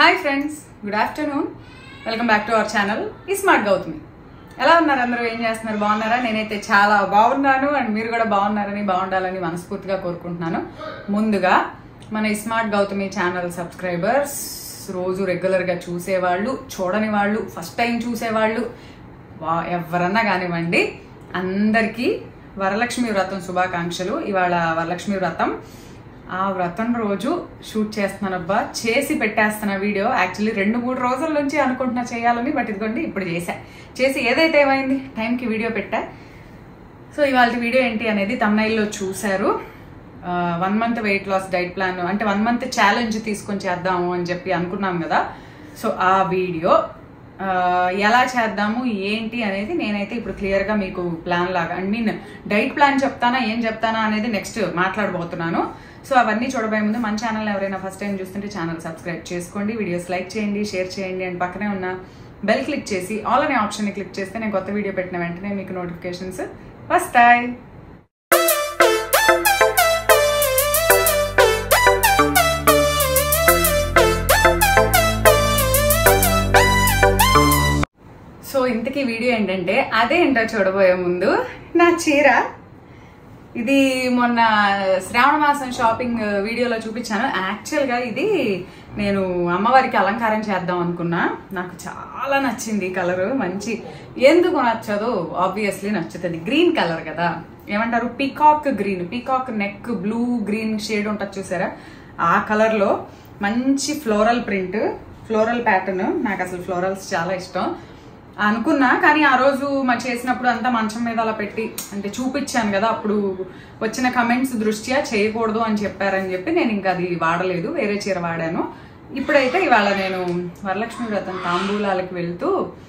hi friends good afternoon welcome back to our channel ఈ smart Gautami ఎలా ఉన్నారు అందరూ ఏం చేస్తున్నారు బాగున్నారా నేనైతే చాలా బాగున్నాను అండ్ మీరు కూడా బాగున్నారని బాగుండాలని మనస్ఫూర్తిగా కోరుకుంటున్నాను ముందుగా మన ఈ స్మార్ట్ గౌతమి ఛానల్ సబ్స్క్రైబర్స్ రోజు రెగ్యులర్గా చూసేవాళ్ళు చూడని వాళ్ళు ఫస్ట్ టైం చూసేవాళ్ళు వా- ఎవరన్నా కానివ్వండి అందరికీ వరలక్ష్మి వ్రతం శుభాకాంక్షలు ఇవాళ వరలక్ష్మి వ్రతం ఆ వ్రతం రోజు షూట్ చేస్తున్నానబ్బా చేసి పెట్టేస్తున్న వీడియో యాక్చువల్లీ రెండు మూడు రోజుల నుంచి అనుకుంటున్నా చేయాలని బట్ ఇదిగోండి ఇప్పుడు చేశా చేసి ఏదైతే ఏమైంది టైంకి వీడియో పెట్టా సో ఇవాళ వీడియో ఏంటి అనేది తమ్నైల్లో చూశారు one month weight loss diet plan అంటే వన్ మంత్ ఛాలెంజ్ తీసుకొని చేద్దాము అని చెప్పి అనుకున్నాం కదా సో ఆ వీడియో ఆ, ఎలా చేద్దాము ఏంటి అనేది నేనైతే ఇప్పుడు క్లియర్గా మీకు ప్లాన్ లాగా ఐ మీన్ డైట్ ప్లాన్ చెప్తానా ఏం చెప్తానా అనేది నెక్స్ట్ మాట్లాడబోతున్నాను సో అవన్నీ చూడబోయే ముందు మన ఛానల్ ఎవరైనా ఫస్ట్ టైం చూస్తుంటే ఛానల్ సబ్స్క్రైబ్ చేసుకోండి వీడియోస్ లైక్ చేయండి షేర్ చేయండి అండ్ పక్కనే ఉన్న బెల్ క్లిక్ చేసి ఆల్ అనే ఆప్షన్ని క్లిక్ చేస్తే నేను కొత్త వీడియో పెట్టిన వెంటనే మీకు నోటిఫికేషన్స్ వస్తాయి సో ఇంతకీ వీడియో ఏంటంటే అదే ఏంటో చూడబోయే ముందు నా చీర ఇది మొన్న శ్రావణ మాసం షాపింగ్ వీడియోలో చూపించాను యాక్చువల్గా ఇది నేను అమ్మవారికి అలంకారం చేద్దాం అనుకున్నా నాకు చాలా నచ్చింది ఈ కలర్ మంచి ఎందుకు నచ్చదు ఆబ్వియస్లీ నచ్చుతుంది గ్రీన్ కలర్ కదా ఏమంటారు peacock green peacock neck blue green shade ఉంటుంది చూసారా ఆ కలర్లో మంచి ఫ్లోరల్ ప్రింట్ ఫ్లోరల్ ప్యాటర్న్ నాకు అసలు ఫ్లోరల్స్ చాలా ఇష్టం అనుకున్నా కానీ ఆ రోజు మా చేసినప్పుడు అంతా మంచం మీద అలా పెట్టి అంటే చూపించాను కదా అప్పుడు వచ్చిన కమెంట్స్ దృష్ట్యా చేయకూడదు అని చెప్పారని చెప్పి నేను ఇంకా అది వాడలేదు వేరే చీర వాడాను ఇప్పుడైతే ఇవాళ నేను వరలక్ష్మి వ్రతం తాంబూలాలకి వెళ్తూ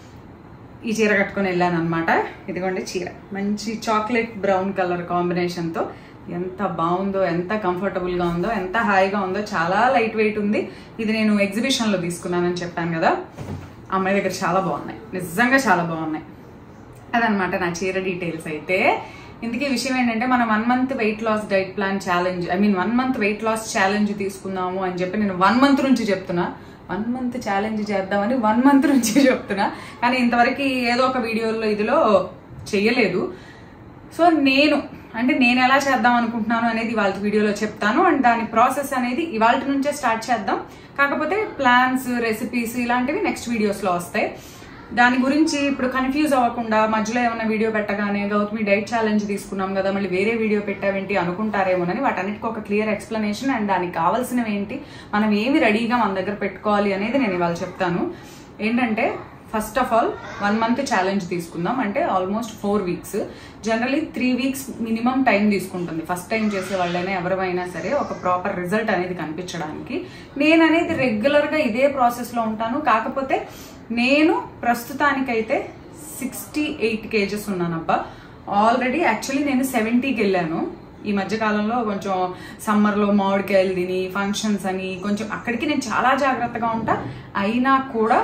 ఈ చీర కట్టుకొని వెళ్ళాను అనమాట ఇదిగోండి చీర మంచి చాక్లెట్ బ్రౌన్ కలర్ కాంబినేషన్తో ఎంత బాగుందో ఎంత కంఫర్టబుల్గా ఉందో ఎంత హాయిగా ఉందో చాలా లైట్ వెయిట్ ఉంది ఇది నేను ఎగ్జిబిషన్లో తీసుకున్నానని చెప్పాను కదా అమ్మాయి దగ్గర చాలా బాగున్నాయి నిజంగా చాలా బాగున్నాయి అదనమాట నా చీర డీటెయిల్స్ అయితే ఇందుకే విషయం ఏంటంటే మనం one month weight loss diet plan challenge I mean one month weight loss challenge తీసుకుందాము అని చెప్పి నేను వన్ మంత్ నుంచి చెప్తున్నా వన్ మంత్ ఛాలెంజ్ చేద్దామని వన్ మంత్ నుంచి చెప్తున్నా కానీ ఇంతవరకు ఏదో ఒక వీడియోలో ఇదిలో చెయ్యలేదు సో నేను అంటే నేను ఎలా చేద్దాం అనుకుంటున్నాను అనేది వాళ్ళ వీడియోలో చెప్తాను అండ్ దాని ప్రాసెస్ అనేది ఇవాళ నుంచే స్టార్ట్ చేద్దాం కాకపోతే ప్లాన్స్ రెసిపీస్ ఇలాంటివి నెక్స్ట్ వీడియోస్లో వస్తాయి దాని గురించి ఇప్పుడు కన్ఫ్యూజ్ అవ్వకుండా మధ్యలో ఏమైనా వీడియో పెట్టగానే గౌతమి డైట్ ఛాలెంజ్ తీసుకున్నాం కదా మళ్ళీ వేరే వీడియో పెట్టావేంటి అనుకుంటారేమోనని వాటన్నిటికీ ఒక క్లియర్ ఎక్స్ప్లెనేషన్ అండ్ దానికి కావాల్సినవి ఏంటి మనం ఏమి రెడీగా మన దగ్గర పెట్టుకోవాలి అనేది నేను ఇవాళ చెప్తాను ఏంటంటే first of all one month challenge తీసుకుందాం అంటే almost four weeks generally three weeks minimum time తీసుకుంటుంది ఫస్ట్ టైం చేసే వాళ్ళైనా ఎవరైనా సరే ఒక ప్రాపర్ రిజల్ట్ అనేది కనిపించడానికి నేను అనేది రెగ్యులర్గా ఇదే ప్రాసెస్లో ఉంటాను కాకపోతే నేను ప్రస్తుతానికైతే సిక్స్టీ ఎయిట్ కేజెస్ ఉన్నానబ్బా ఆల్రెడీ యాక్చువల్లీ నేను సెవెంటీకి వెళ్ళాను ఈ మధ్య కాలంలో కొంచెం సమ్మర్లో మామిడికాయలు తిని ఫంక్షన్స్ అని కొంచెం అక్కడికి నేను చాలా జాగ్రత్తగా ఉంటా అయినా కూడా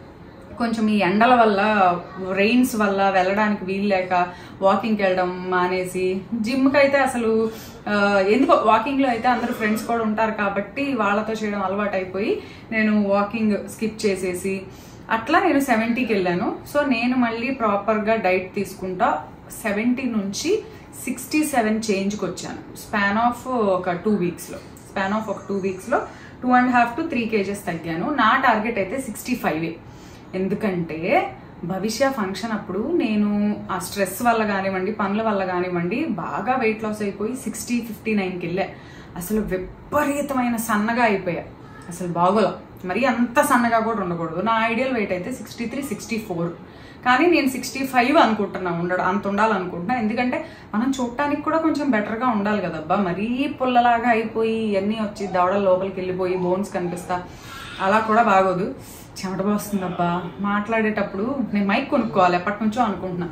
కొంచెం ఈ ఎండల వల్ల రెయిన్స్ వల్ల వెళ్ళడానికి వీలు లేక వాకింగ్కి వెళ్ళడం మానేసి జిమ్కి అయితే అసలు ఆ, ఎందుకో వాకింగ్లో అయితే అందరూ ఫ్రెండ్స్ కూడా ఉంటారు కాబట్టి వాళ్ళతో చేయడం అలవాటు అయిపోయి నేను వాకింగ్ స్కిప్ చేసేసి అట్లా నేను సెవెంటీకి వెళ్ళాను సో నేను మళ్ళీ ప్రాపర్గా డైట్ తీసుకుంటా సెవెంటీ నుంచి సిక్స్టీ సెవెన్ చేంజ్కి వచ్చాను స్పాన్ ఆఫ్ ఒక టూ వీక్స్లో స్పాన్ ఆఫ్ ఒక టూ వీక్స్లో two and half to three kgs తగ్గాను నా టార్గెట్ అయితే సిక్స్టీ ఫైవే ఎందుకంటే భవిష్య ఫంక్షన్ అప్పుడు నేను ఆ స్ట్రెస్ వల్ల కానివ్వండి పనుల వల్ల కానివ్వండి బాగా వెయిట్ లాస్ అయిపోయి సిక్స్టీ ఫిఫ్టీ నైన్కి వెళ్ళా అసలు విపరీతమైన సన్నగా అయిపోయా అసలు బాగోలా మరి అంత సన్నగా కూడా ఉండకూడదు నా ఐడియల్ వెయిట్ అయితే సిక్స్టీ త్రీ సిక్స్టీ ఫోర్ కానీ నేను సిక్స్టీ ఫైవ్ అనుకుంటున్నా ఉండడం అంత ఉండాలనుకుంటున్నా ఎందుకంటే మనం చూడటానికి కూడా కొంచెం బెటర్గా ఉండాలి కదబ్బా మరీ పుల్లలాగా అయిపోయి ఇవన్నీ వచ్చి దవడల లోపలికి వెళ్ళిపోయి బోన్స్ కనిపిస్తా అలా కూడా బాగోదు చెమట పోస్తుందబ్బా మాట్లాడేటప్పుడు నేను మైక్ కొనుక్కోవాలి ఎప్పటి నుంచో అనుకుంటున్నా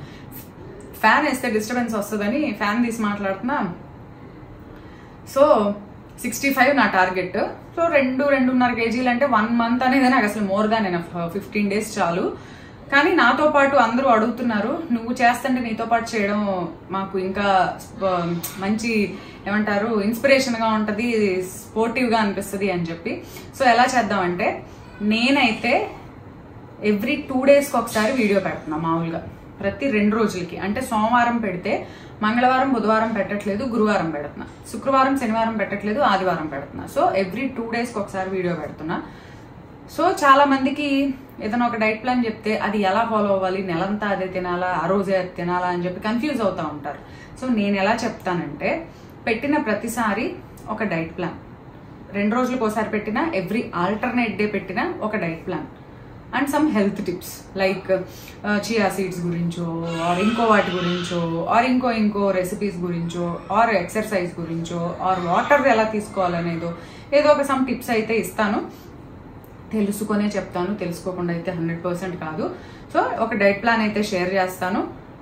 ఫ్యాన్ వేస్తే డిస్టర్బెన్స్ వస్తుందని ఫ్యాన్ తీసి మాట్లాడుతున్నా సో సిక్స్టీ ఫైవ్ నా టార్గెట్ సో రెండు రెండున్నర కేజీలు అంటే వన్ మంత్ అనేది నాకు అసలు more than enough fifteen days చాలు కానీ నాతో పాటు అందరూ అడుగుతున్నారు నువ్వు చేస్తుంటే నీతో పాటు చేయడం మాకు ఇంకా ఆ, మంచి ఏమంటారు ఇన్స్పిరేషన్గా ఉంటుంది స్పోర్టివ్గా అనిపిస్తుంది అని చెప్పి సో ఎలా చేద్దామంటే నేనైతే ఎవ్రీ టూ డేస్కి ఒకసారి వీడియో పెడుతున్నా మామూలుగా ప్రతి రెండు రోజులకి అంటే సోమవారం పెడితే మంగళవారం బుధవారం పెట్టట్లేదు గురువారం పెడుతున్నా శుక్రవారం శనివారం పెట్టట్లేదు ఆదివారం పెడుతున్నా సో ఎవ్రీ టూ డేస్కి ఒకసారి వీడియో పెడుతున్నా సో చాలా మందికి ఏదైనా ఒక డైట్ ప్లాన్ చెప్తే అది ఎలా ఫాలో అవ్వాలి నెలంతా అదే తినాలా ఆ రోజే అది తినాలా అని చెప్పి కన్ఫ్యూజ్ అవుతూ ఉంటారు సో నేను ఎలా చెప్తానంటే పెట్టిన ప్రతిసారి ఒక డైట్ ప్లాన్ రెండు రోజులకు ఒకసారి పెట్టిన ఎవ్రీ ఆల్టర్నేట్ డే పెట్టిన ఒక diet plan and some health tips like chia seeds గురించో ఆర్ ఇంకో వాటి గురించో ఆర్ ఇంకో ఇంకో రెసిపీస్ గురించో ఆర్ ఎక్సర్సైజ్ గురించో ఆర్ వాటర్ ఎలా తీసుకోవాలనేదో ఏదో ఒక సమ్ టిప్స్ అయితే ఇస్తాను తెలుసుకొనే చెప్తాను తెలుసుకోకుండా అయితే హండ్రెడ్ పర్సెంట్ కాదు సో ఒక డైట్ ప్లాన్ అయితే షేర్ చేస్తాను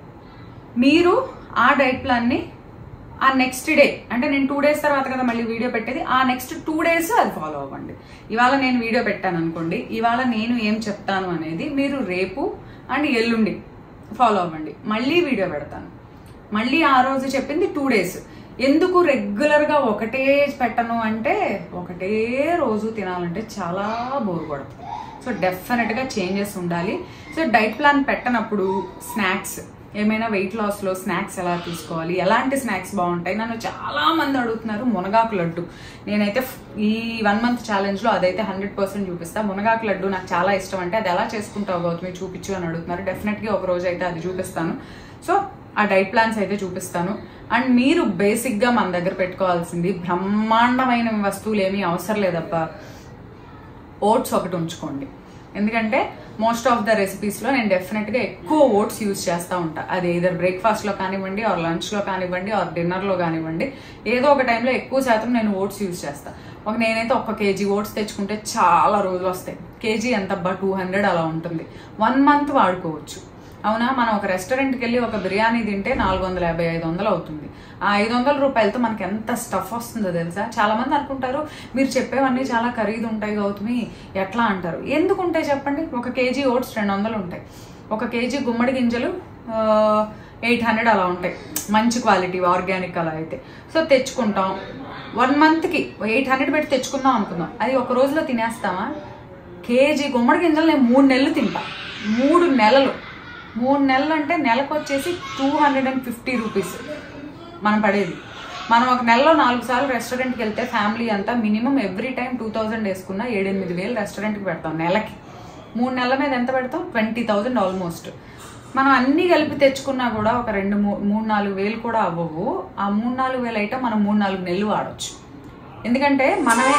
మీరు ఆ డైట్ ప్లాన్ని ఆ నెక్స్ట్ డే అంటే నేను టూ డేస్ తర్వాత కదా మళ్ళీ వీడియో పెట్టేది ఆ నెక్స్ట్ టూ డేస్ అది ఫాలో అవ్వండి ఇవాళ నేను వీడియో పెట్టాను అనుకోండి ఇవాళ నేను ఏం చెప్తాను అనేది మీరు రేపు అండ్ ఎల్లుండి ఫాలో అవ్వండి మళ్ళీ వీడియో పెడతాను మళ్ళీ ఆ రోజు చెప్పింది టూ డేస్ ఎందుకు రెగ్యులర్గా ఒకటే పెట్టను అంటే ఒకటే రోజు తినాలంటే చాలా బోర్ కొడుతుంది సో డెఫినెట్గా చేంజెస్ ఉండాలి సో డైట్ ప్లాన్ పెట్టనప్పుడు స్నాక్స్ ఏమైనా వెయిట్ లాస్లో స్నాక్స్ ఎలా తీసుకోవాలి ఎలాంటి స్నాక్స్ బాగుంటాయి నన్ను చాలా మంది అడుగుతున్నారు మునగాకు లడ్డు నేనైతే ఫ్- ఈ వన్ మంత్ ఛాలెంజ్లో అదైతే హండ్రెడ్ పర్సెంట్ చూపిస్తా మునగాకు లడ్డు నాకు చాలా ఇష్టం అంటే అది ఎలా చేసుకుంటావు గౌతమి చూపించు అని అడుగుతున్నారు డెఫినెట్గా ఒక రోజు అయితే అది చూపిస్తాను సో ఆ డైట్ ప్లాన్స్ అయితే చూపిస్తాను అండ్ మీరు బేసిక్గా మన దగ్గర పెట్టుకోవాల్సింది బ్రహ్మాండమైన వస్తువులు ఏమీ అవసరం లేదబ్బా ఓట్స్ ఒకటి ఉంచుకోండి ఎందుకంటే మోస్ట్ ఆఫ్ ద రెసిపీస్లో నేను డెఫినెట్గా ఎక్కువ ఓట్స్ యూజ్ చేస్తూ ఉంటా అది ఇదర్ బ్రేక్ఫాస్ట్లో కానివ్వండి ఆర్ లంచ్లో కానివ్వండి ఆర్ డిన్నర్లో కానివ్వండి ఏదో ఒక టైంలో ఎక్కువ శాతం నేను ఓట్స్ యూజ్ చేస్తా ఒక నేనైతే ఒక కేజీ ఓట్స్ తెచ్చుకుంటే చాలా రోజులు వస్తాయి కేజీ ఎంత అబ్బా టూ హండ్రెడ్ అలా ఉంటుంది వన్ మంత్ వాడుకోవచ్చు అవునా మనం ఒక రెస్టారెంట్కి వెళ్ళి ఒక బిర్యానీ తింటే నాలుగు వందల యాభై ఐదు వందలు అవుతుంది ఆ ఐదు వందల రూపాయలతో మనకి ఎంత స్టఫ్ వస్తుందో తెలుసా చాలా మంది అనుకుంటారు మీరు చెప్పేవన్నీ చాలా ఖరీదు ఉంటాయి గౌతమి ఎట్లా అంటారు ఎందుకు ఉంటాయి చెప్పండి ఒక కేజీ ఓట్స్ రెండు వందలు ఉంటాయి ఒక కేజీ గుమ్మడి గింజలు ఎయిట్ హండ్రెడ్ అలా ఉంటాయి మంచి క్వాలిటీ ఆర్గానిక్ అలా అయితే సో తెచ్చుకుంటాం వన్ మంత్కి ఎయిట్ హండ్రెడ్ పెట్టి తెచ్చుకుందాం అనుకుందాం అది ఒక రోజులో తినేస్తామా కేజీ గుమ్మడి గింజలు నేను మూడు నెలలు తింటా మూడు నెలలు మూడు నెలలు అంటే నెలకు వచ్చేసి two hundred and fifty rupees మనం పడేది మనం ఒక నెలలో నాలుగు సార్లు రెస్టారెంట్కి వెళ్తే ఫ్యామిలీ అంతా minimum every time two thousand వేసుకున్న ఏడెనిమిది వేలు రెస్టారెంట్కి పెడతాం నెలకి మూడు నెలల మీద ఎంత పెడతాం ట్వంటీ థౌజండ్ ఆల్మోస్ట్ మనం అన్ని కలిపి తెచ్చుకున్నా కూడా ఒక రెండు మూ- మూడు నాలుగు వేలు కూడా అవ్వవు ఆ మూడు నాలుగు వేలు అయితే మనం మూడు నాలుగు నెలలు వాడచ్చు ఎందుకంటే మనమే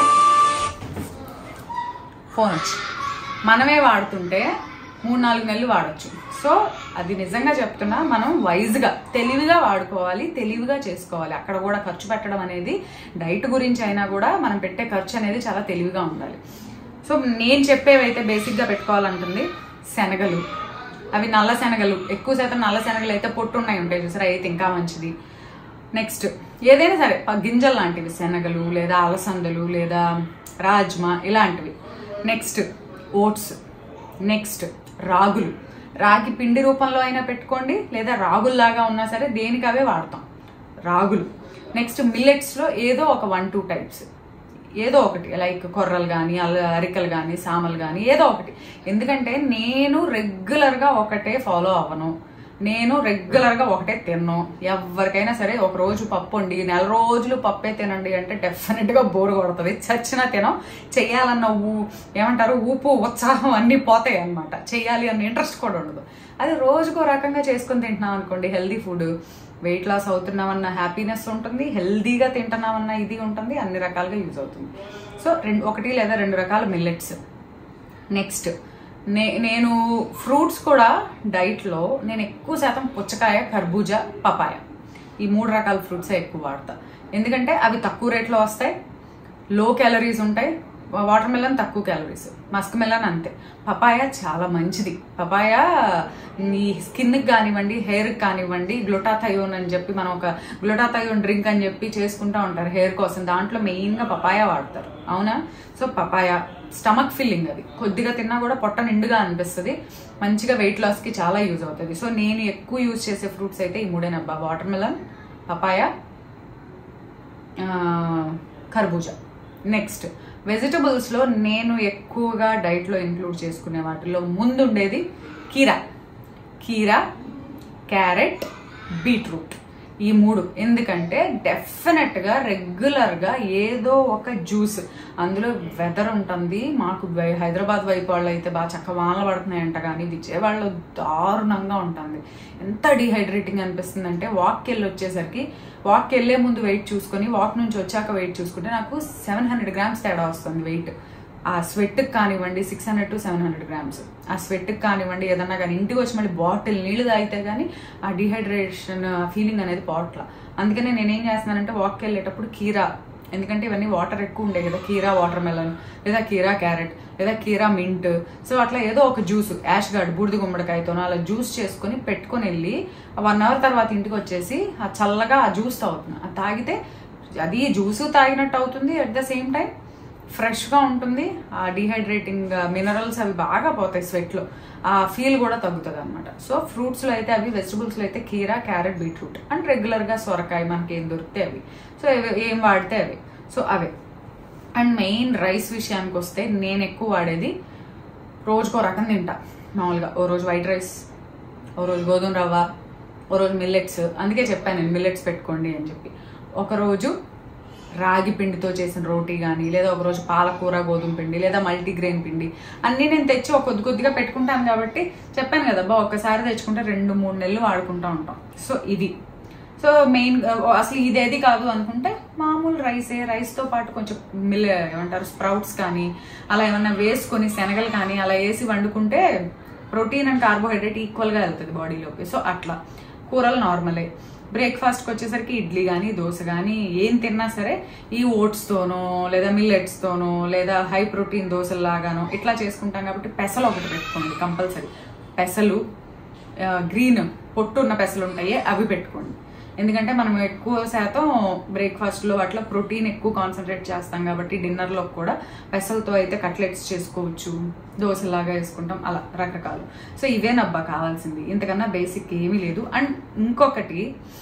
ఫోన్ వచ్చి మనమే వాడుతుంటే మూడు నాలుగు నెలలు వాడచ్చు సో అది నిజంగా చెప్తున్నా మనం వైజ్గా తెలివిగా వాడుకోవాలి తెలివిగా చేసుకోవాలి అక్కడ కూడా ఖర్చు పెట్టడం అనేది డైట్ గురించి అయినా కూడా మనం పెట్టే ఖర్చు అనేది చాలా తెలివిగా ఉండాలి సో నేను చెప్పేవైతే బేసిక్గా పెట్టుకోవాలంటుంది శనగలు అవి నల్ల శనగలు ఎక్కువ శాతం నల్ల శనగలు అయితే పొట్టు ఉన్నాయి ఉంటాయి చూసారా అయితే ఇంకా మంచిది నెక్స్ట్ ఏదైనా సరే ప- గింజలు లాంటివి శనగలు లేదా అలసందలు లేదా రాజ్మా ఇలాంటివి నెక్స్ట్ ఓట్స్ నెక్స్ట్ రాగులు రాగి పిండి రూపంలో అయినా పెట్టుకోండి లేదా రాగుల్లాగా ఉన్నా సరే దేనికి అవే వాడతాం రాగులు నెక్స్ట్ మిల్లెట్స్లో ఏదో ఒక వన్ టూ టైప్స్ ఏదో ఒకటి లైక్ కొర్రలు కానీ అల్ల అరికలు కానీ సామలు కానీ ఏదో ఒకటి ఎందుకంటే నేను రెగ్యులర్గా ఒకటే ఫాలో అవ్వను నేను రెగ్యులర్గా ఒకటే తిన్ను ఎవరికైనా సరే ఒక రోజు పప్పు వండి నెల రోజులు పప్పే తినండి అంటే డెఫినెట్గా బోరు కొడుతుంది చచ్చినా తినం చెయ్యాలన్న ఊ ఏమంటారు ఊపు ఉత్సాహం అన్నీ పోతాయి అన్నమాట చెయ్యాలి అన్న ఇంట్రెస్ట్ కూడా ఉండదు అది రోజుకో రకంగా చేసుకొని తింటున్నాం అనుకోండి హెల్దీ ఫుడ్ వెయిట్ లాస్ అవుతున్నామన్న హ్యాపీనెస్ ఉంటుంది హెల్దీగా తింటున్నామన్న ఇది ఉంటుంది అన్ని రకాలుగా యూజ్ అవుతుంది సో రెండు ఒకటి లేదా రెండు రకాల మిల్లెట్స్ నెక్స్ట్ నే నేను ఫ్రూట్స్ కూడా డైట్లో నేను ఎక్కువ శాతం పుచ్చకాయ కర్బూజా పపాయ ఈ మూడు రకాల ఫ్రూట్సే ఎక్కువ వాడతా ఎందుకంటే అవి తక్కువ రేట్లో వస్తాయి లో క్యాలరీస్ ఉంటాయి వాటర్ మెలన్ తక్కువ క్యాలరీస్ మస్క్ మెలన్ అంతే పపాయ చాలా మంచిది పపాయ ఈ స్కిన్కి కానివ్వండి హెయిర్కి కానివ్వండి గ్లూటాథయోన్ అని చెప్పి మనం ఒక గ్లూటాథయోన్ డ్రింక్ అని చెప్పి చేసుకుంటా ఉంటారు హెయిర్ కోసం దాంట్లో మెయిన్గా పపాయ వాడతారు అవునా సో పపాయ స్టమక్ ఫిల్లింగ్ అది కొద్దిగా తిన్నా కూడా పొట్ట నిండుగా అనిపిస్తుంది మంచిగా వెయిట్ లాస్కి చాలా యూజ్ అవుతుంది సో నేను ఎక్కువ యూజ్ చేసే ఫ్రూట్స్ అయితే ఈ మూడేనబ్బా వాటర్ మెలన్ పపాయ ఆ, కర్బూజా నెక్స్ట్ వెజిటబుల్స్ లో నేను ఎక్కువగా డైట్ లో ఇంక్లూడ్ చేసుకునే వాటిలో ముందుండేది కీరా కీరా క్యారెట్ బీట్రూట్ ఈ మూడు ఎందుకంటే డెఫినెట్ గా రెగ్యులర్ గా ఏదో ఒక జ్యూస్ అందులో వెదర్ ఉంటుంది మాకు వై- హైదరాబాద్ వైపు వాళ్ళు అయితే బాగా చక్క వానలు పడుతున్నాయంట కానీ విజయవాడలో దారుణంగా ఉంటుంది ఎంత డిహైడ్రేటింగ్ అనిపిస్తుంది అంటే వాక్కి వెళ్ళి వచ్చేసరికి వాక్కి వెళ్ళే ముందు వెయిట్ చూసుకొని వాక్ నుంచి వచ్చాక వెయిట్ చూసుకుంటే నాకు సెవెన్ హండ్రెడ్ గ్రామ్స్ తేడా వస్తుంది వెయిట్ ఆ స్వెట్కి కానివ్వండి six hundred to seven hundred grams ఆ స్వెట్కి కానివ్వండి ఏదన్నా కానీ ఇంటికి వచ్చి మళ్ళీ బాటిల్ నీళ్లు తాగితే కానీ ఆ డిహైడ్రేషన్ ఫీలింగ్ అనేది పోవట్ల అందుకనే నేనేం చేస్తున్నానంటే వాక్కి వెళ్ళేటప్పుడు కీరా ఎందుకంటే ఇవన్నీ వాటర్ ఎక్కువ ఉండే కదా కీరా వాటర్ మెలన్ లేదా కీరా క్యారెట్ లేదా కీరా మింట్ సో అట్లా ఏదో ఒక జ్యూస్ యాష్ గార్డ్ బూడిద గుమ్మడికాయతోనో అలా జ్యూస్ చేసుకొని పెట్టుకొని వెళ్ళి వన్ అవర్ తర్వాత ఇంటికి వచ్చేసి ఆ చల్లగా ఆ జ్యూస్ తాగుతున్నా అది తాగితే అది జ్యూస్ తాగినట్టు అవుతుంది అట్ ద సేమ్ టైం ఫ్రెష్గా ఉంటుంది ఆ డిహైడ్రేటింగ్ మినరల్స్ అవి బాగా పోతాయి స్వెట్లో ఆ ఫీల్ కూడా తగ్గుతుంది అనమాట సో ఫ్రూట్స్లో అయితే అవి వెజిటబుల్స్లో అయితే కీరా క్యారెట్ బీట్రూట్ అండ్ రెగ్యులర్గా సొరకాయ మనకి ఏం దొరికితే అవి సో ఇవి ఏం వాడితే అవి సో అవే అండ్ మెయిన్ రైస్ విషయానికి వస్తే నేను ఎక్కువ వాడేది రోజుకో రకం తింటా మామూలుగా ఓ రోజు వైట్ రైస్ ఓ రోజు గోధుమ రవ్వ ఓ రోజు మిల్లెట్స్ అందుకే చెప్పాను నేను మిల్లెట్స్ పెట్టుకోండి అని చెప్పి ఒక రోజు రాగి పిండితో చేసిన రోటీ కానీ లేదా ఒక రోజు పాలకూర గోధుమ పిండి లేదా మల్టీగ్రెయిన్ పిండి అన్నీ నేను తెచ్చి ఒక కొద్ది కొద్దిగా పెట్టుకుంటాను కాబట్టి చెప్పాను కదా బా ఒక్కసారి తెచ్చుకుంటే రెండు మూడు నెలలు వాడుకుంటూ ఉంటాం సో ఇది సో మెయిన్ అసలు ఇదేది కాదు అనుకుంటే మామూలు రైసే రైస్తో పాటు కొంచెం మిల్ ఏమంటారు స్ప్రౌట్స్ కానీ అలా ఏమన్నా వేసుకొని శనగలు కానీ అలా వేసి వండుకుంటే ప్రోటీన్ అండ్ కార్బోహైడ్రేట్ ఈక్వల్గా వెళ్తుంది బాడీలోకి సో అట్లా కూరలు నార్మలే బ్రేక్ఫాస్ట్కి వచ్చేసరికి ఇడ్లీ కానీ దోశ కానీ ఏం తిన్నా సరే ఈ ఓట్స్తోనో లేదా మిల్లెట్స్తోనో లేదా హై ప్రోటీన్ దోశల్లాగానో ఇట్లా చేసుకుంటాం కాబట్టి పెసలు ఒకటి పెట్టుకోండి కంపల్సరీ పెసలు ఆ, గ్రీన్ పొట్టు ఉన్న పెసలు ఉంటాయి అవి పెట్టుకోండి ఎందుకంటే మనం ఎక్కువ శాతం బ్రేక్ఫాస్ట్లో అట్లా ప్రోటీన్ ఎక్కువ కాన్సన్ట్రేట్ చేస్తాం కాబట్టి డిన్నర్లో కూడా పెసలతో అయితే కట్లెట్స్ చేసుకోవచ్చు దోశలాగా వేసుకుంటాం అలా రకరకాలు సో ఇవేనబ్బా కావాల్సింది ఇంతకన్నా బేసిక్ ఏమీ లేదు అండ్ ఇంకొకటి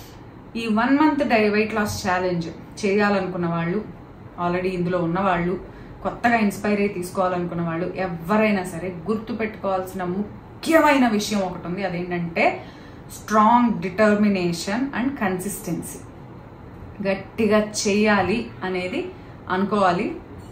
ఈ one month die weight loss challenge చేయాలనుకున్న వాళ్ళు ఆల్రెడీ ఇందులో ఉన్నవాళ్ళు కొత్తగా ఇన్స్పైర్ అయ్యి తీసుకోవాలనుకున్న వాళ్ళు ఎవరైనా సరే గుర్తు పెట్టుకోవాల్సిన ముఖ్యమైన విషయం ఒకటి ఉంది అదేంటంటే స్ట్రాంగ్ డిటర్మినేషన్ అండ్ కన్సిస్టెన్సీ గట్టిగా చెయ్యాలి అనేది అనుకోవాలి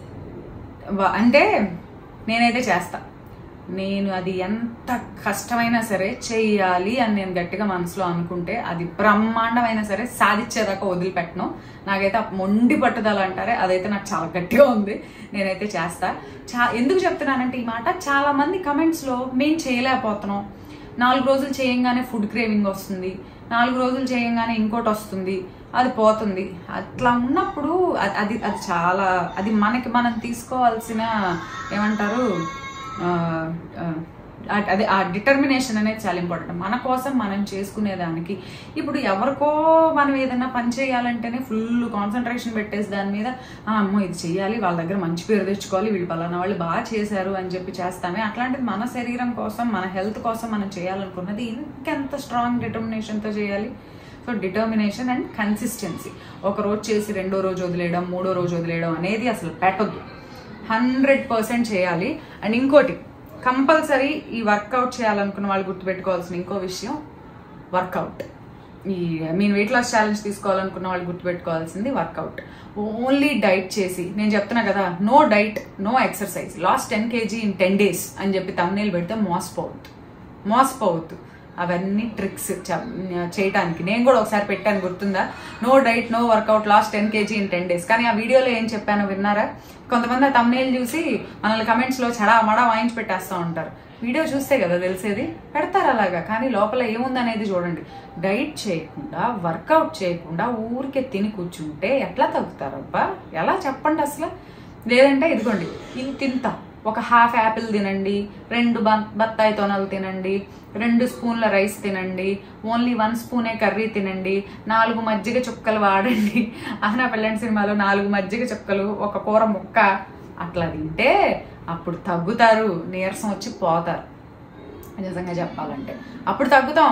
వ- అంటే నేనైతే చేస్తా నేను అది ఎంత కష్టమైనా సరే చెయ్యాలి అని నేను గట్టిగా మనసులో అనుకుంటే అది బ్రహ్మాండమైనా సరే సాధించేదాకా వదిలిపెట్టను నాకైతే ఆ మొండి పట్టుదల అంటారే అదైతే నాకు చాలా గట్టిగా ఉంది నేనైతే చేస్తా చా ఎందుకు చెప్తున్నానంటే ఈ మాట చాలా మంది కమెంట్స్లో మేము చేయలేకపోతున్నాం నాలుగు రోజులు చేయంగానే ఫుడ్ క్రేవింగ్ వస్తుంది నాలుగు రోజులు చేయంగానే ఇంకోటి వస్తుంది అది పోతుంది అట్లా ఉన్నప్పుడు అ- అది అది చాలా అది మనకి మనం తీసుకోవాల్సిన ఏమంటారు ఆ, ఆ, ఆ- అదే ఆ డిటర్మినేషన్ అనేది చాలా ఇంపార్టెంట్ మన కోసం మనం చేసుకునేదానికి ఇప్పుడు ఎవరికో మనం ఏదైనా పని చేయాలంటేనే ఫుల్ కాన్సన్ట్రేషన్ పెట్టేసి దాని మీద "ఆ, అమ్మో ఇది చెయ్యాలి వాళ్ళ దగ్గర మంచి పేరు తెచ్చుకోవాలి వీళ్ళు పలానా వాళ్ళు బాగా చేశారు అని చెప్పి చేస్తామే అట్లాంటిది మన శరీరం కోసం మన హెల్త్ కోసం మనం చేయాలనుకున్నది ఇంకెంత స్ట్రాంగ్ డిటర్మినేషన్తో చేయాలి సో డిటర్మినేషన్ అండ్ కన్సిస్టెన్సీ ఒక రోజు చేసి రెండో రోజు వదిలేయడం మూడో రోజు వదిలేయడం అనేది అసలు పెట్టొద్దు హండ్రెడ్ పర్సెంట్ చేయాలి అండ్ ఇంకోటి కంపల్సరీ ఈ వర్కౌట్ చేయాలనుకున్న వాళ్ళు గుర్తుపెట్టుకోవాల్సిన ఇంకో విషయం వర్కౌట్ ఈ మీన్ వెయిట్ లాస్ ఛాలెంజ్ తీసుకోవాలనుకున్న వాళ్ళు గుర్తుపెట్టుకోవాల్సింది వర్కౌట్ ఓన్లీ డైట్ చేసి నేను చెప్తున్నా కదా no diet no exercise lost ten kg in ten days అని చెప్పి తమ్నేల్ పెడితే మోసపోవద్దు మోసపోవద్దు అవన్నీ ట్రిక్స్ చేయటానికి నేను కూడా ఒకసారి పెట్టాను గుర్తుందా no diet no workout lost ten kg in ten days కానీ ఆ వీడియోలో ఏం చెప్పానో విన్నారా కొంతమంది ఆ తమ్నేల్ చూసి మనల్ని కమెంట్స్ లో చడా మడా వాయించి పెట్టేస్తూ ఉంటారు వీడియో చూస్తే కదా తెలిసేది పెడతారు అలాగా కానీ లోపల ఏముందనేది చూడండి డైట్ చేయకుండా వర్కౌట్ చేయకుండా ఊరికే తిని కూర్చుంటే ఎట్లా తగ్గుతారబ్బా ఎలా చెప్పండి అసలు లేదంటే ఇదిగోండి ఇంత ఇంత ఒక హాఫ్ యాపిల్ తినండి రెండు బ- బత్తాయి తొనలు తినండి రెండు స్పూన్ల రైస్ తినండి ఓన్లీ వన్ స్పూనే కర్రీ తినండి నాలుగు మజ్జిగ చుక్కలు వాడండి ఆహనా పెళ్ళంటి సినిమాలో నాలుగు మజ్జిగ చుక్కలు ఒక కూర ముక్క అట్లా తింటే అప్పుడు తగ్గుతారు నీరసం వచ్చి పోతారు నిజంగా చెప్పాలంటే అప్పుడు తగ్గుతాం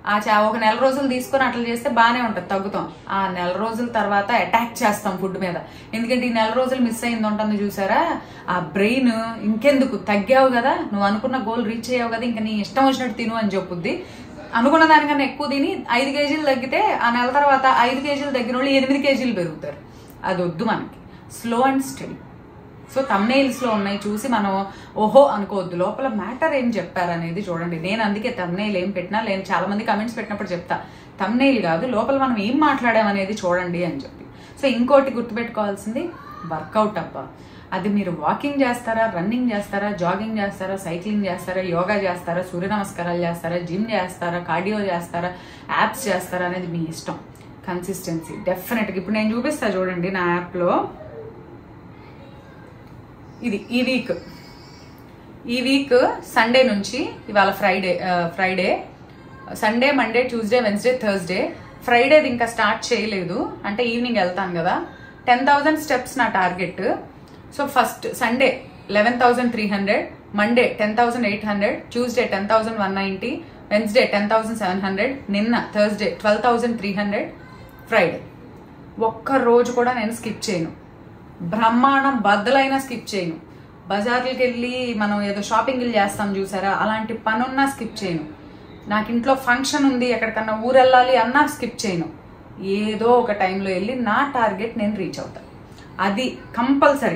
ఆ చా ఒక నెల రోజులు తీసుకొని అట్లా చేస్తే బాగానే ఉంటుంది తగ్గుతాం ఆ నెల రోజుల తర్వాత అటాక్ చేస్తాం ఫుడ్ మీద ఎందుకంటే ఈ నెల రోజులు మిస్ అయింది ఉంటుంది చూసారా ఆ బ్రెయిన్ ఇంకెందుకు తగ్గావు కదా నువ్వు అనుకున్న గోల్ రీచ్ అయ్యావు కదా ఇంకా నీ ఇష్టం వచ్చినట్టు తిను అని చెప్పుద్ది అనుకున్న దానికన్నా ఎక్కువ తిని ఐదు కేజీలు తగ్గితే ఆ నెల తర్వాత ఐదు కేజీలు తగ్గిన వాళ్ళు ఎనిమిది కేజీలు పెరుగుతారు అది వద్దు మనకి slow and steady so thumbnails లో ఉన్నాయి చూసి మనం ఓహో అనుకోవద్దు లోపల మ్యాటర్ ఏం చెప్పారు అనేది చూడండి నేను అందుకే తమ్నైల్ ఏం పెట్టినా నేను చాలా మంది కమెంట్స్ పెట్టినప్పుడు చెప్తా తమ్నైల్ కాదు లోపల మనం ఏం మాట్లాడాం అనేది చూడండి అని చెప్పి సో ఇంకోటి గుర్తుపెట్టుకోవాల్సింది వర్కౌట్ అబ్బా అది మీరు వాకింగ్ చేస్తారా రన్నింగ్ చేస్తారా జాగింగ్ చేస్తారా సైక్లింగ్ చేస్తారా యోగా చేస్తారా సూర్య నమస్కారాలు చేస్తారా జిమ్ చేస్తారా కార్డియో చేస్తారా యాప్స్ చేస్తారా అనేది మీ ఇష్టం కన్సిస్టెన్సీ డెఫినెట్గా ఇప్పుడు నేను చూపిస్తా చూడండి నా యాప్లో ఇది ఈ వీక్ ఈ వీక్ సండే నుంచి ఇవాళ Friday Friday Sunday Monday Tuesday Wednesday Thursday ఫ్రైడేది ఇంకా స్టార్ట్ చేయలేదు అంటే ఈవినింగ్ వెళ్తాను కదా టెన్ థౌజండ్ స్టెప్స్ నా target so first Sunday eleven thousand three hundred Monday ten thousand eight hundred Tuesday ten thousand one ninety Wednesday ten thousand seven hundred నిన్న Thursday twelve thousand three hundred Friday ఒక్క రోజు కూడా నేను skip చేయను బ్రహ్మాండం బద్దలైనా skip చేయను బజార్లకి వెళ్ళి మనం ఏదో షాపింగ్లు చేస్తాం చూసారా అలాంటి పనున్నా స్కిప్ చేయను నాకు ఇంట్లో ఫంక్షన్ ఉంది ఎక్కడికన్నా ఊరు వెళ్ళాలి అన్నా స్కిప్ చేయను ఏదో ఒక టైంలో వెళ్ళి నా టార్గెట్ నేను రీచ్ అవుతాను అది కంపల్సరీ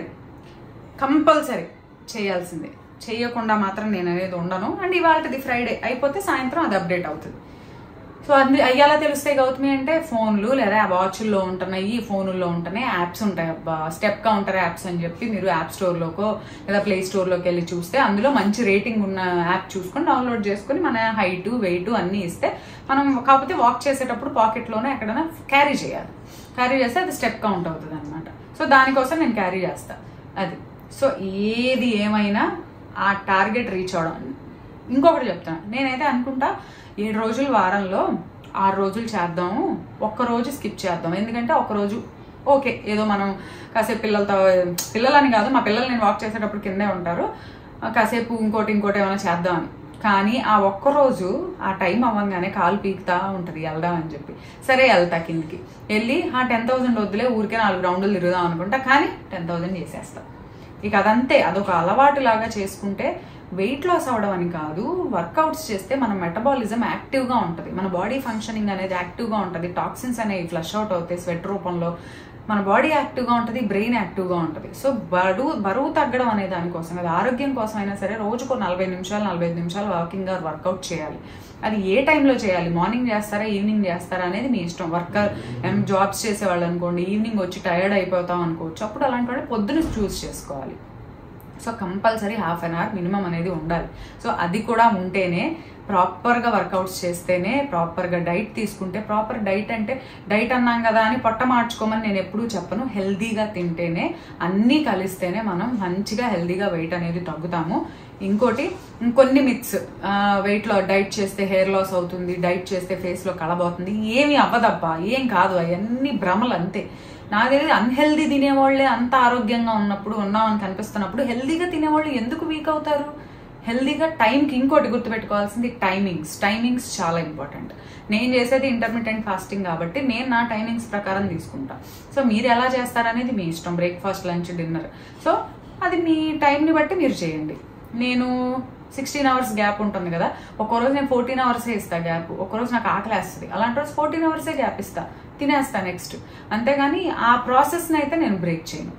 కంపల్సరీ చేయాల్సిందే చేయకుండా మాత్రం నేను అనేది ఉండను అండ్ ఇవాళది ఫ్రైడే అయిపోతే సాయంత్రం అది అప్డేట్ అవుతుంది సో అది అయ్యాలా తెలుస్తాయి గౌతమి అంటే ఫోన్లు లేదా వాచ్ల్లో ఉంటున్నాయి ఫోనుల్లో ఉంటున్నాయి యాప్స్ ఉంటాయి అబ్బా స్టెప్ కౌంటర్ యాప్స్ అని చెప్పి మీరు యాప్ స్టోర్లోకో లేదా ప్లే స్టోర్లోకి వెళ్ళి చూస్తే అందులో మంచి రేటింగ్ ఉన్న యాప్ చూసుకొని డౌన్లోడ్ చేసుకొని మన హైట్ వెయిట్ అన్నీ ఇస్తే మనం కాకపోతే వాక్ చేసేటప్పుడు పాకెట్లోనే ఎక్కడైనా క్యారీ చేయాలి క్యారీ చేస్తే అది స్టెప్ కౌంట్ అవుతుంది అనమాట సో దానికోసం నేను క్యారీ చేస్తా అది సో ఏది ఏమైనా ఆ టార్గెట్ రీచ్ అవడం ఇంకొకటి చెప్తాను నేనైతే అనుకుంటా ఏడు రోజులు వారంలో ఆరు రోజులు చేద్దాము ఒక్క రోజు స్కిప్ చేద్దాం ఎందుకంటే ఒక రోజు ఓకే ఏదో మనం కాసేపు పిల్లలతో పిల్లలని కాదు మా పిల్లలు నేను వాక్ చేసేటప్పుడు కిందే ఉంటారు కాసేపు ఇంకోటి ఇంకోటి ఏమైనా చేద్దామని కానీ ఆ ఒక్క రోజు ఆ టైం అవ్వగానే కాలు పీకుతా ఉంటుంది వెళ్దాం అని చెప్పి సరే వెళ్తా కిందికి వెళ్ళి ఆ టెన్ థౌసండ్ వద్దులే ఊరికే నాలుగు రౌండ్లు తిరుగుదాం అనుకుంటా కానీ టెన్ థౌసండ్ చేసేస్తా ఇక అదంతే అదొక అలవాటు లాగా చేసుకుంటే వెయిట్ లాస్ అవడం అని కాదు వర్కౌట్స్ చేస్తే మన మెటబాలిజం యాక్టివ్గా ఉంటుంది మన బాడీ ఫంక్షనింగ్ అనేది యాక్టివ్గా ఉంటుంది టాక్సిన్స్ అనేవి ఫ్లష్ అవుట్ అవుతాయి స్వెట్ రూపంలో మన బాడీ యాక్టివ్గా ఉంటుంది బ్రెయిన్ యాక్టివ్గా ఉంటుంది సో బరువు బరువు తగ్గడం అనే దానికోసం అది ఆరోగ్యం కోసం అయినా సరే రోజుకు నలభై నిమిషాలు నలభై ఐదు నిమిషాలు వాకింగ్ ఆర్ వర్కౌట్ చేయాలి అది ఏ టైంలో చేయాలి మార్నింగ్ చేస్తారా ఈవినింగ్ చేస్తారా అనేది మీ ఇష్టం వర్కర్ జాబ్స్ చేసేవాళ్ళు అనుకోండి ఈవినింగ్ వచ్చి టైర్డ్ అయిపోతాం అనుకోవచ్చు అప్పుడు అలాంటి వాళ్ళు పొద్దున చూస్ చేసుకోవాలి so compulsory half an hour minimum అనేది ఉండాలి సో అది కూడా ఉంటేనే ప్రాపర్గా వర్కౌట్స్ చేస్తేనే ప్రాపర్గా డైట్ తీసుకుంటే ప్రాపర్ డైట్ అంటే డైట్ అన్నాం కదా అని పొట్ట మార్చుకోమని నేను ఎప్పుడూ చెప్పను హెల్దీగా తింటేనే అన్నీ కలిస్తేనే మనం మంచిగా హెల్దీగా వెయిట్ అనేది తగ్గుతాము ఇంకోటి ఇంకొన్ని మిత్స్ వెయిట్లో డైట్ చేస్తే హెయిర్ లాస్ అవుతుంది డైట్ చేస్తే ఫేస్లో కలబోతుంది ఏమి అవ్వదబ్బా ఏం కాదు అవన్నీ భ్రమలు అంతే నాకు తెలియదు అన్హెల్దీ తినేవాళ్ళే అంత ఆరోగ్యంగా ఉన్నప్పుడు ఉన్నామని కనిపిస్తున్నప్పుడు హెల్దీగా తినేవాళ్ళు ఎందుకు వీక్ అవుతారు హెల్దీగా టైంకి ఇంకోటి గుర్తుపెట్టుకోవాల్సింది టైమింగ్స్ టైమింగ్స్ చాలా ఇంపార్టెంట్ నేను చేసేది ఇంటర్మీడియట్ ఫాస్టింగ్ కాబట్టి నేను నా టైమింగ్స్ ప్రకారం తీసుకుంటా సో మీరు ఎలా చేస్తారనేది మీ ఇష్టం బ్రేక్ఫాస్ట్ లంచ్ డిన్నర్ సో అది మీ టైంని బట్టి మీరు చేయండి నేను సిక్స్టీన్ అవర్స్ గ్యాప్ ఉంటుంది కదా ఒక్కరోజు నేను ఫోర్టీన్ అవర్సే ఇస్తా గ్యాప్ ఒక్కరోజు నాకు ఆకలి వేస్తుంది అలాంటి రోజు ఫోర్టీన్ అవర్సే గ్యాప్ ఇస్తా తినేస్తా నెక్స్ట్ అంతేగాని ఆ ప్రాసెస్ని అయితే నేను బ్రేక్ చేయను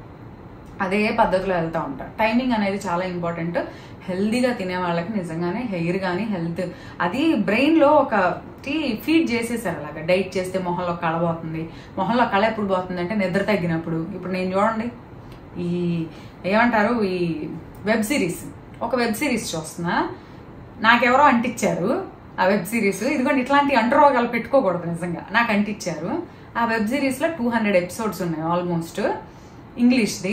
అదే పద్ధతిలో వెళ్తూ ఉంటా టైమింగ్ అనేది చాలా ఇంపార్టెంట్ హెల్దీగా తినే వాళ్ళకి నిజంగానే హెయిర్ కానీ హెల్త్ అది బ్రెయిన్లో ఒక ఫీడ్ చేసేసారు అలాగా డైట్ చేస్తే మొహంలో కళ పోతుంది మొహంలో కళ ఎప్పుడు పోతుంది అంటే నిద్ర తగ్గినప్పుడు ఇప్పుడు నేను చూడండి ఈ ఏమంటారు ఈ వెబ్ సిరీస్ ఒక వెబ్ సిరీస్ చూస్తున్నా నాకెవరో అంటించారు ఆ వెబ్ సిరీస్ ఇదిగోండి ఇట్లాంటి అంటరోగాలు పెట్టుకోకూడదు నిజంగా నాకు అంటించారు ఆ వెబ్ సిరీస్లో టూ హండ్రెడ్ ఎపిసోడ్స్ ఉన్నాయి ఆల్మోస్ట్ ఇంగ్లీష్ది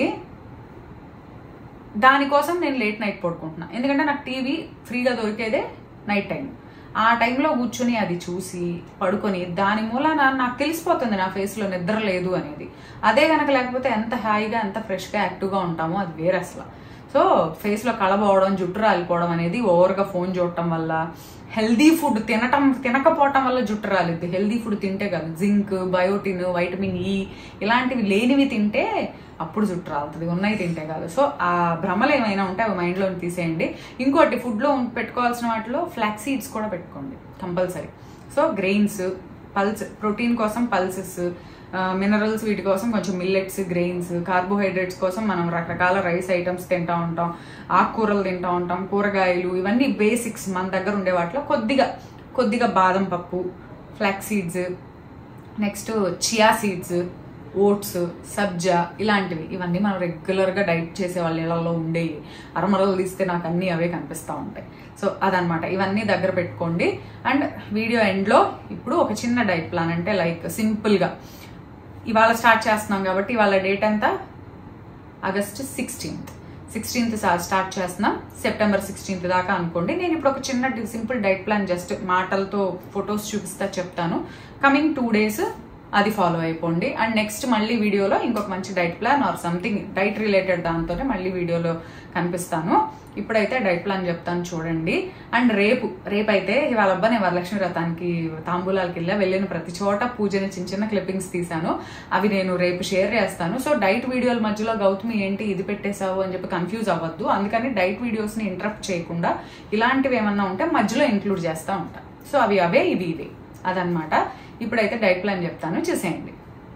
దానికోసం నేను లేట్ నైట్ పడుకుంటున్నా ఎందుకంటే నాకు టీవీ ఫ్రీగా దొరికేదే నైట్ టైం ఆ టైంలో కూర్చుని అది చూసి పడుకొని దాని మూలాన నాకు తెలిసిపోతుంది నా ఫేస్లో నిద్ర లేదు అనేది అదే కనుక లేకపోతే ఎంత హాయిగా ఎంత ఫ్రెష్గా యాక్టివ్గా ఉంటామో అది వేరే అసలు సో సో ఫేస్లో కళబోవడం జుట్టు రాలిపోవడం అనేది ఓవర్గా ఫోన్ చూడటం వల్ల హెల్దీ ఫుడ్ తినటం తినకపోవటం వల్ల జుట్టు రాలిద్ది హెల్దీ ఫుడ్ తింటే కాదు జింక్ బయోటిన్ వైటమిన్ ఈ ఇలాంటివి లేనివి తింటే అప్పుడు జుట్టు రాలుతుంది ఉన్నాయి తింటే కాదు సో ఆ భ్రమలు ఏమైనా ఉంటే అవి మైండ్లో తీసేయండి ఇంకోటి ఫుడ్లో పెట్టుకోవాల్సిన వాటిలో ఫ్లాక్ సీడ్స్ కూడా పెట్టుకోండి compulsory so grains pulse protein కోసం పల్సెస్ మినరల్స్ వీటి కోసం కొంచెం మిల్లెట్స్ గ్రెయిన్స్ కార్బోహైడ్రేట్స్ కోసం మనం రకరకాల రైస్ ఐటమ్స్ తింటా ఉంటాం ఆకుకూరలు తింటా ఉంటాం కూరగాయలు ఇవన్నీ బేసిక్స్ మన దగ్గర ఉండే వాటిలో కొద్దిగా కొద్దిగా బాదం పప్పు flax seeds next chia seeds oats సబ్జా ఇలాంటివి ఇవన్నీ మనం రెగ్యులర్గా డైట్ చేసే వాళ్ళ ఇళ్లలో ఉండేవి అరమరలు తీస్తే నాకు అన్నీ అవే కనిపిస్తూ ఉంటాయి సో అదనమాట ఇవన్నీ దగ్గర పెట్టుకోండి అండ్ వీడియో ఎండ్లో ఇప్పుడు ఒక చిన్న డైట్ ప్లాన్ అంటే లైక్ సింపుల్గా ఇవాళ స్టార్ట్ చేస్తున్నాం కాబట్టి ఇవాళ డేట్ ఎంత ఆగస్ట్ సిక్స్టీన్త్ సిక్స్టీన్త్ స్టార్ట్ చేస్తున్నాం సెప్టెంబర్ సిక్స్టీన్త్ దాకా అనుకోండి నేను ఇప్పుడు ఒక చిన్న సింపుల్ డైట్ ప్లాన్ జస్ట్ మాటలతో ఫొటోస్ చూపిస్తా చెప్తాను కమింగ్ టూ డేస్ అది ఫాలో అయిపోండి అండ్ నెక్స్ట్ మళ్ళీ వీడియోలో ఇంకొక మంచి diet plan or something diet related దాంతోనే మళ్ళీ వీడియోలో కనిపిస్తాను ఇప్పుడైతే డైట్ ప్లాన్ చెప్తాను చూడండి అండ్ రేపు రేపు అయితే ఇవాళ అబ్బా నేను వరలక్ష్మి వ్రతానికి తాంబూలాలకి వెళ్ళా వెళ్ళిన ప్రతి చోట పూజని చిన్న చిన్న క్లిప్పింగ్స్ తీసాను అవి నేను రేపు షేర్ చేస్తాను సో డైట్ వీడియోల మధ్యలో గౌతమి ఏంటి ఇది పెట్టేశావు అని చెప్పి కన్ఫ్యూజ్ అవ్వద్దు అందుకని డైట్ వీడియోస్ని ఇంటరప్ట్ చేయకుండా ఇలాంటివి ఏమన్నా ఉంటే మధ్యలో ఇంక్లూడ్ చేస్తూ ఉంటాను సో అవి అవే ఇవి ఇవే అదనమాట ఇప్పుడైతే డైట్ ప్లాన్ చెప్తాను చూసేయండి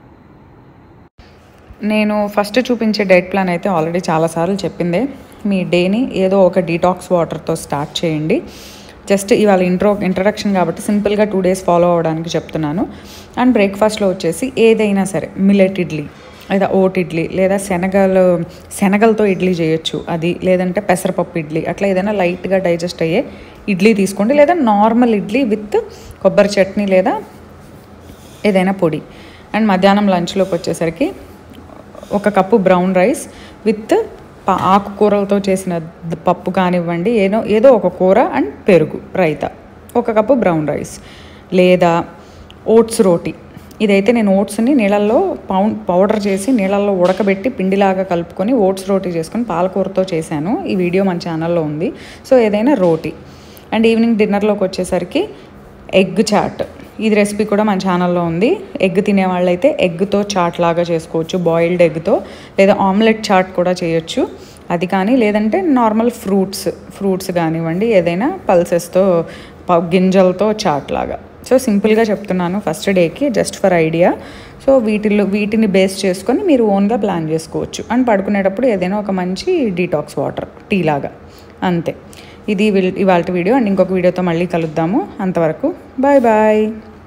నేను ఫస్ట్ చూపించే డైట్ ప్లాన్ అయితే ఆల్రెడీ చాలాసార్లు చెప్పిందే మీ డేని ఏదో ఒక డీటాక్స్ వాటర్తో స్టార్ట్ చేయండి జస్ట్ ఇవాళ ఇంట్రో ఇంట్రడక్షన్ కాబట్టి సింపుల్గా టూ డేస్ ఫాలో అవ్వడానికి చెప్తున్నాను అండ్ బ్రేక్ఫాస్ట్లో వచ్చేసి ఏదైనా సరే మిల్లెట్ ఇడ్లీ లేదా ఓట్ ఇడ్లీ లేదా శనగలు శనగలతో ఇడ్లీ చేయొచ్చు అది లేదంటే పెసరపప్పు ఇడ్లీ అట్లా ఏదైనా లైట్గా డైజెస్ట్ అయ్యే ఇడ్లీ తీసుకోండి లేదా నార్మల్ ఇడ్లీ విత్ కొబ్బరి చట్నీ లేదా ఏదైనా పొడి అండ్ మధ్యాహ్నం లంచ్లోకి వచ్చేసరికి ఒక కప్పు బ్రౌన్ రైస్ విత్ ప- ఆకుకూరలతో చేసిన ద- పప్పు కానివ్వండి ఏదో ఏదో ఒక కూర అండ్ పెరుగు రైతా ఒక కప్పు బ్రౌన్ రైస్ లేదా ఓట్స్ రోటీ ఇదైతే నేను ఓట్స్ని నీళ్ళల్లో పౌండ్ పౌడర్ చేసి నీళ్ళల్లో ఉడకబెట్టి పిండిలాగా కలుపుకొని ఓట్స్ రోటీ చేసుకొని పాలకూరతో చేశాను ఈ వీడియో మన ఛానల్లో ఉంది సో ఏదైనా రోటీ అండ్ ఈవినింగ్ డిన్నర్లోకి వచ్చేసరికి ఎగ్ చాట్ ఇది రెసిపీ కూడా మన ఛానల్లో ఉంది ఎగ్ తినే వాళ్ళైతే ఎగ్తో చాట్ లాగా చేసుకోవచ్చు బాయిల్డ్ ఎగ్తో లేదా ఆమ్లెట్ చాట్ కూడా చేయొచ్చు అది కానీ లేదంటే నార్మల్ ఫ్రూట్స్ ఫ్రూట్స్ కానివ్వండి ఏదైనా పల్సెస్తో ప- గింజలతో చాట్ లాగా సో సింపుల్గా చెప్తున్నాను ఫస్ట్ డేకి జస్ట్ ఫర్ ఐడియా సో వీటిలో వీటిని బేస్ చేసుకొని మీరు ఓన్గా ప్లాన్ చేసుకోవచ్చు అండ్ పడుకునేటప్పుడు ఏదైనా ఒక మంచి డీటాక్స్ వాటర్ టీ లాగా అంతే ఇది ఇవాళ వీడియో అండ్ ఇంకొక వీడియోతో మళ్ళీ కలుద్దాము అంతవరకు బాయ్ బాయ్